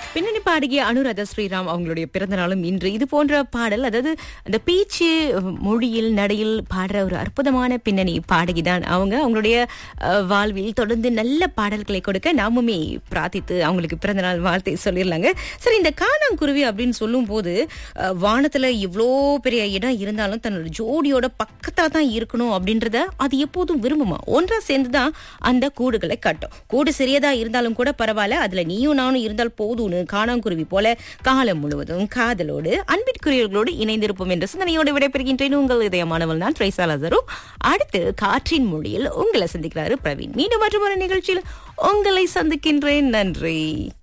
பின்னணி பாடகிய அனுராதா ஸ்ரீராம் அவங்களுடைய பிறந்த நாளும் இன்று இது போன்ற பாடல் அதாவது அந்த பேச்சு மொழியில் நடையில் பாடுற ஒரு அற்புதமான பின்னணி பாடகி தான் அவங்க அவங்களுடைய அஹ், வாழ்வில் தொடர்ந்து நல்ல பாடல்களை கொடுக்க நாமுமே பிரார்த்தித்து அவங்களுக்கு பிறந்த நாள் வாழ்த்தை சொல்லிடலாங்க சரி இந்த காணாங்குருவி அப்படின்னு சொல்லும் போது அஹ், வானத்துல இவ்வளோ பெரிய இடம் இருந்தாலும் தன்னோட ஜோடியோட பக்கத்துல தான் இருக்கணும் அப்படின்றத அது எப்போதும் விரும்புமா ஒன்றா சேர்ந்து தான் அந்த கூடுகளை கட்டும் கூடு சிறியதா இருந்தாலும் கூட பரவாயில்ல அதுல நீயும் நானும் இருந்தால் போதும்னு காணாங்குருவி போல காலம் முழுவதும் காதலோடு அன்பிற்குரியவர்களோடு இணைந்திருப்போம் என்ற சிந்தனையோடு விடைபெறுகின்றேன் உங்கள் இதயமானவள் நான் ட்ரைசா லசரு அடுத்து காற்றின் மொழியில் உங்களை சந்திக்கிறாரு பிரவீன் மீண்டும் மற்றொரு நிகழ்ச்சியில் உங்களை சந்திக்கின்றேன் நன்றி